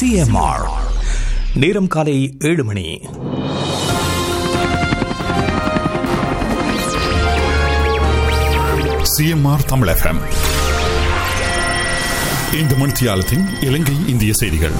CMR நேரம் காலை ஏழு மணி சிஎம்ஆர் தமிழ் எஃப்எம் இந்த மணித்தியாலத்தின் இலங்கை இந்திய செய்திகள்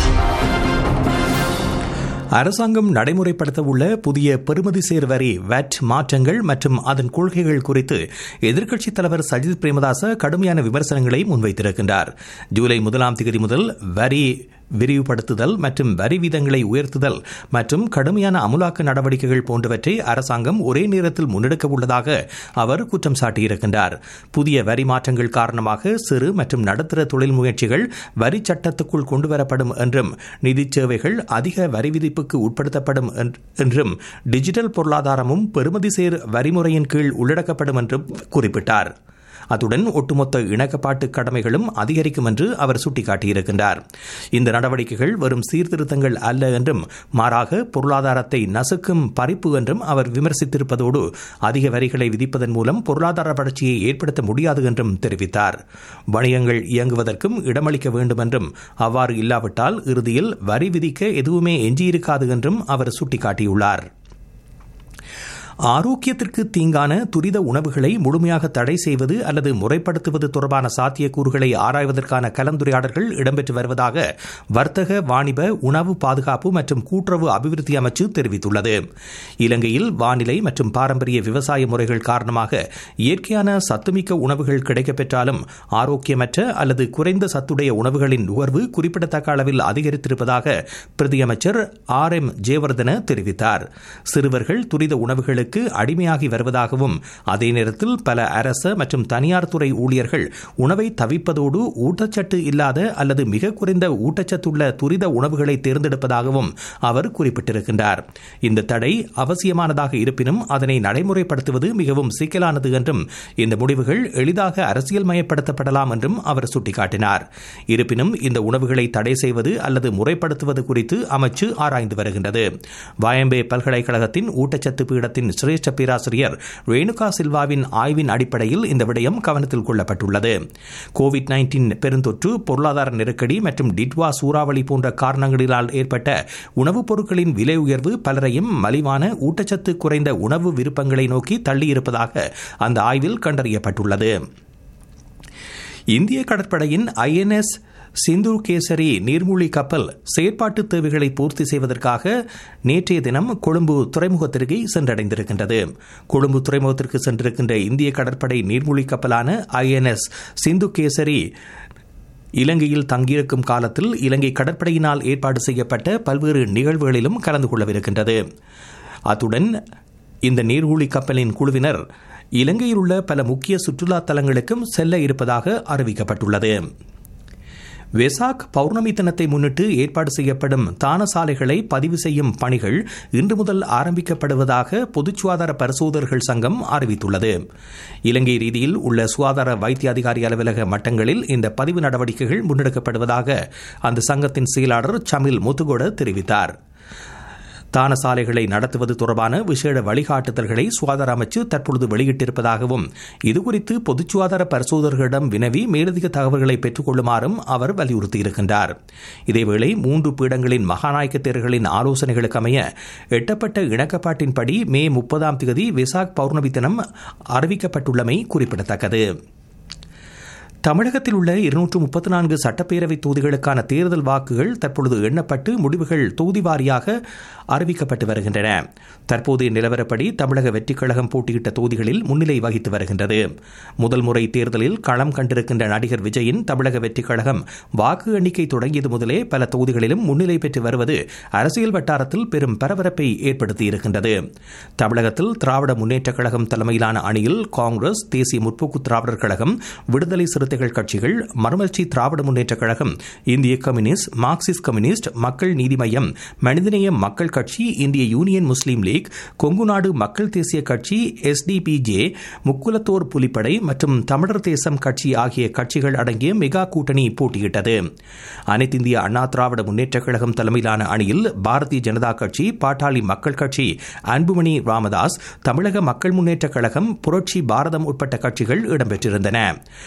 அரசாங்கம் நடைமுறைப்படுத்த உள்ள புதிய பெறுமதி சேர் வரி வேட் மாற்றங்கள் மற்றும் அதன் கொள்கைகள் குறித்து எதிர்க்கட்சித் தலைவர் சஜித் பிரேமதாச கடுமையான விமர்சனங்களை முன்வைத்திருக்கின்றார் ஜூலை முதலாம் தேதி முதல் வரி விரிவுபடுத்துதல் மற்றும் வரி வீதங்களை உயர்த்துதல் மற்றும் கடுமையான அமுலாக்க நடவடிக்கைகள் போன்றவற்றை அரசாங்கம் ஒரே நேரத்தில் முன்னெடுக்க உள்ளதாக அவர் குற்றம் சாட்டியிருக்கின்றார் புதிய வரி மாற்றங்கள் காரணமாக சிறு மற்றும் நடுத்தர தொழில் முயற்சிகள் வரி சட்டத்துக்குள் கொண்டுவரப்படும் என்றும் நிதி சேவைகள் அதிக வரி விதிப்புக்கு உட்படுத்தப்படும் என்றும் டிஜிட்டல் பொருளாதாரமும் பெறுமதி சேர் வரிமுறையின் கீழ் உள்ளடக்கப்படும் என்றும் குறிப்பிட்டார் அத்துடன் ஒட்டுமொத்த இணக்கப்பாட்டு கடமைகளும் அதிகரிக்கும் என்று அவர் சுட்டிக்காட்டியிருக்கின்றார் இந்த நடவடிக்கைகள் வெறும் சீர்திருத்தங்கள் அல்ல என்றும் மாறாக பொருளாதாரத்தை நசுக்கும் பறிப்பு என்றும் அவர் விமர்சித்திருப்பதோடு அதிக வரிகளை விதிப்பதன் மூலம் பொருளாதார வளர்ச்சியை ஏற்படுத்த முடியாது என்றும் தெரிவித்தார் வணிகங்கள் இயங்குவதற்கும் இடமளிக்க வேண்டும் என்றும் அவ்வாறு இல்லாவிட்டால் இறுதியில் வரி விதிக்க எதுவுமே எஞ்சியிருக்காது என்றும் அவர் சுட்டிக்காட்டியுள்ளார் ஆரோக்கியத்திற்கு தீங்கான துரித உணவுகளை முழுமையாக தடை செய்வது அல்லது முறைப்படுத்துவது தொடர்பான சாத்தியக்கூறுகளை ஆராய்வதற்கான கலந்துரையாடல்கள் இடம்பெற்று வருவதாக வர்த்தக வாணிப உணவு பாதுகாப்பு மற்றும் கூட்டுறவு அபிவிருத்தி அமைச்சு தெரிவித்துள்ளது இலங்கையில் வானிலை மற்றும் பாரம்பரிய விவசாய முறைகள் காரணமாக இயற்கையான சத்துமிக்க உணவுகள் கிடைக்கப்பெற்றாலும் ஆரோக்கியமற்ற அல்லது குறைந்த சத்துடைய உணவுகளின் நுகர்வு குறிப்பிடத்தக்க அளவில் அதிகரித்திருப்பதாக பிரதியமைச்சர் ஆர் எம் ஜெயவர்தன தெரிவித்தார் சிறுவர்கள் துரித உணவுகளுக்கு உணவுகளுக்கு அடிமையாகி வருவதாகவும் அதே நேரத்தில் பல அரச மற்றும் தனியார் துறை ஊழியர்கள் உணவை தவிப்பதோடு ஊட்டச்சத்து இல்லாத அல்லது மிக குறைந்த ஊட்டச்சத்துள்ள துரித உணவுகளை தேர்ந்தெடுப்பதாகவும் அவர் குறிப்பிட்டிருக்கின்றார் இந்த தடை அவசியமானதாக இருப்பினும் அதனை நடைமுறைப்படுத்துவது மிகவும் சிக்கலானது என்றும் இந்த முடிவுகள் எளிதாக அரசியல் மயப்படுத்தப்படலாம் என்றும் அவர் சுட்டிக்காட்டினார் இருப்பினும் இந்த உணவுகளை தடை செய்வது அல்லது முறைப்படுத்துவது குறித்து அமைச்சு ஆராய்ந்து வருகின்றது வாயம்பே பல்கலைக்கழகத்தின் ஊட்டச்சத்து பீடத்தின் சிரேஷ்ட பேராசிரியர் ரேணுகா சில்வாவின் ஆய்வின் அடிப்படையில் இந்த விடயம் கவனத்தில் கொள்ளப்பட்டுள்ளது கோவிட் நைன்டீன் பெருந்தொற்று பொருளாதார நெருக்கடி மற்றும் டிட்வா சூறாவளி போன்ற காரணங்களினால் ஏற்பட்ட உணவுப் பொருட்களின் விலை உயர்வு பலரையும் மலிவான ஊட்டச்சத்து குறைந்த உணவு விருப்பங்களை நோக்கி தள்ளியிருப்பதாக அந்த ஆய்வில் கண்டறியப்பட்டுள்ளது இந்திய கடற்படையின் ஐஎன்எஸ் சிந்து கேசரி நீர்மூழ்கி கப்பல் செயற்பாட்டு தேவைகளை பூர்த்தி செய்வதற்காக நேற்றைய தினம் கொழும்பு துறைமுகத்திற்கு சென்றடைந்திருக்கின்றது கொழும்பு துறைமுகத்திற்கு சென்றிருக்கின்ற இந்திய கடற்படை நீர்மூழ்கி கப்பலான ஐஎன்எஸ் சிந்து கேசரி இலங்கையில் தங்கியிருக்கும் காலத்தில் இலங்கை கடற்படையினால் ஏற்பாடு செய்யப்பட்ட பல்வேறு நிகழ்வுகளிலும் கலந்து கொள்ளவிருக்கின்றது அத்துடன் இந்த நீர்மூழ்கி கப்பலின் குழுவினர் இலங்கையில் உள்ள பல முக்கிய சுற்றுலா தலங்களுக்கும் செல்ல இருப்பதாக அறிவிக்கப்பட்டுள்ளது வெசாக் பௌர்ணமி தினத்தை முன்னிட்டு ஏற்பாடு செய்யப்படும் தான சாலைகளை பதிவு செய்யும் பணிகள் இன்று முதல் ஆரம்பிக்கப்படுவதாக பொது சுகாதார பரிசோதகர்கள் சங்கம் அறிவித்துள்ளது இலங்கை ரீதியில் உள்ள சுகாதார வைத்திய அதிகாரி அலுவலக மட்டங்களில் இந்த பதிவு நடவடிக்கைகள் முன்னெடுக்கப்படுவதாக அந்த சங்கத்தின் செயலாளர் சமில் முத்துகோட தெரிவித்தார் தான சாலைகளை நடத்துவது தொடர்பான விசேட வழிகாட்டுதல்களை சுகாதார அமைச்சு தற்பொழுது வெளியிட்டிருப்பதாகவும் இதுகுறித்து பொது சுகாதார பரிசோதகர்களிடம் வினவி மேலதிக தகவல்களை பெற்றுக் கொள்ளுமாறும் அவர் வலியுறுத்தியிருக்கின்றார் இதேவேளை மூன்று பீடங்களின் மகாநாயக்க தேர்களின் ஆலோசனைகளுக்கு அமைய எட்டப்பட்ட இணக்கப்பாட்டின்படி மே முப்பதாம் தேதி விசாக் பௌர்ணமி தினம் அறிவிக்கப்பட்டுள்ளமை குறிப்பிடத்தக்கது தமிழகத்தில் உள்ள இருநூற்று முப்பத்தி நான்கு சட்டப்பேரவை தொகுதிகளுக்கான தேர்தல் வாக்குகள் தற்பொழுது எண்ணப்பட்டு முடிவுகள் தொகுதி வாரியாக அறிவிக்கப்பட்டு வருகின்றன தற்போதைய நிலவரப்படி தமிழக வெற்றிக் கழகம் போட்டியிட்ட தொகுதிகளில் முன்னிலை வகித்து வருகின்றது முதல் முறை தேர்தலில் களம் கண்டிருக்கின்ற நடிகர் விஜயின் தமிழக வெற்றிக் கழகம் வாக்கு எண்ணிக்கை தொடங்கியது முதலே பல தொகுதிகளிலும் முன்னிலை பெற்று வருவது அரசியல் வட்டாரத்தில் பெரும் பரபரப்பை ஏற்படுத்தியிருக்கின்றது தமிழகத்தில் திராவிட முன்னேற்றக் கழகம் தலைமையிலான அணியில் காங்கிரஸ் தேசிய முற்போக்கு திராவிடர் கழகம் விடுதலை சிறுத்தைகள் கட்சிகள் மறுமலர்ச்சி திராவிட முன்னேற்றக் கழகம் இந்திய கம்யூனிஸ்ட் மார்க்சிஸ்ட் கம்யூனிஸ்ட் மக்கள் நீதி மையம் மனிதநேய மக்கள் கட்சி இந்திய யூனியன் முஸ்லீம் லீக் கொங்குநாடு மக்கள் தேசிய கட்சி எஸ்டிபிஜே முக்குலத்தோர் புலிப்படை மற்றும் தமிழர் தேசம் கட்சி ஆகிய கட்சிகள் அடங்கிய மெகா கூட்டணி போட்டியிட்டது அனைத்திந்திய அண்ணா திராவிட முன்னேற்றக் கழகம் தலைமையிலான அணியில் பாரதிய ஜனதா கட்சி பாட்டாளி மக்கள் கட்சி அன்புமணி ராமதாஸ் தமிழக மக்கள் முன்னேற்றக் கழகம் புரட்சி பாரதம் உட்பட்ட கட்சிகள் இடம்பெற்றிருந்தன நடிகர்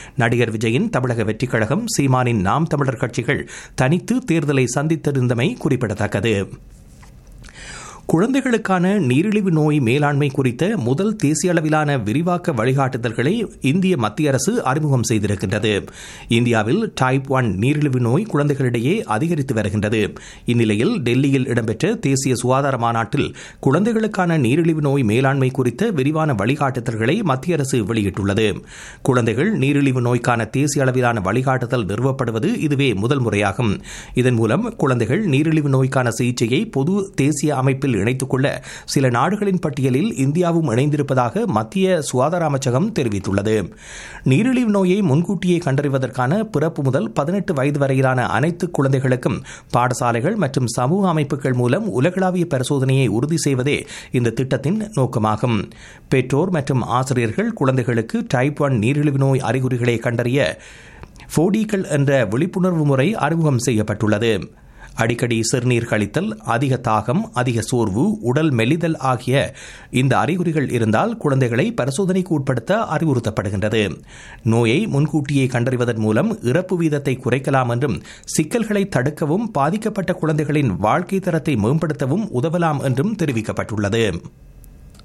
முதலமைச்சர் விஜயின் தமிழக வெற்றிக் கழகம் சீமானின் நாம் தமிழர் கட்சிகள் தனித்து தேர்தலை சந்தித்திருந்தமை குறிப்பிடத்தக்கது குழந்தைகளுக்கான நீரிழிவு நோய் மேலாண்மை குறித்த முதல் தேசிய அளவிலான விரிவாக்க வழிகாட்டுதல்களை இந்திய மத்திய அரசு அறிமுகம் செய்திருக்கின்றது இந்தியாவில் டைப் ஒன் நீரிழிவு நோய் குழந்தைகளிடையே அதிகரித்து வருகின்றது இந்நிலையில் டெல்லியில் இடம்பெற்ற தேசிய சுகாதார மாநாட்டில் குழந்தைகளுக்கான நீரிழிவு நோய் மேலாண்மை குறித்த விரிவான வழிகாட்டுதல்களை மத்திய அரசு வெளியிட்டுள்ளது குழந்தைகள் நீரிழிவு நோய்க்கான தேசிய அளவிலான வழிகாட்டுதல் நிறுவப்படுவது இதுவே முதல் முறையாகும் இதன் மூலம் குழந்தைகள் நீரிழிவு நோய்க்கான சிகிச்சையை பொது தேசிய அமைப்பில் இணைத்துக் கொள்ள சில நாடுகளின் பட்டியலில் இந்தியாவும் இணைந்திருப்பதாக மத்திய சுகாதார அமைச்சகம் தெரிவித்துள்ளது நீரிழிவு நோயை முன்கூட்டியே கண்டறிவதற்கான பிறப்பு முதல் பதினெட்டு வயது வரையிலான அனைத்து குழந்தைகளுக்கும் பாடசாலைகள் மற்றும் சமூக அமைப்புகள் மூலம் உலகளாவிய பரிசோதனையை உறுதி செய்வதே இந்த திட்டத்தின் நோக்கமாகும் பெற்றோர் மற்றும் ஆசிரியர்கள் குழந்தைகளுக்கு டைப் ஒன் நீரிழிவு நோய் அறிகுறிகளை கண்டறிய ஃபோடிகள் என்ற விழிப்புணர்வு முறை அறிமுகம் செய்யப்பட்டுள்ளது அடிக்கடி சிறுநீர் கழித்தல் அதிக தாகம் அதிக சோர்வு உடல் மெலிதல் ஆகிய இந்த அறிகுறிகள் இருந்தால் குழந்தைகளை பரிசோதனைக்கு உட்படுத்த அறிவுறுத்தப்படுகின்றது நோயை முன்கூட்டியே கண்டறிவதன் மூலம் இறப்பு வீதத்தை குறைக்கலாம் என்றும் சிக்கல்களை தடுக்கவும் பாதிக்கப்பட்ட குழந்தைகளின் வாழ்க்கை தரத்தை மேம்படுத்தவும் உதவலாம் என்றும் தெரிவிக்கப்பட்டுள்ளது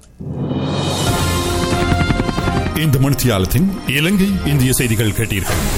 இந்த மணித்தியாலத்தின் இலங்கை இந்திய செய்திகள் கேட்டீர்கள்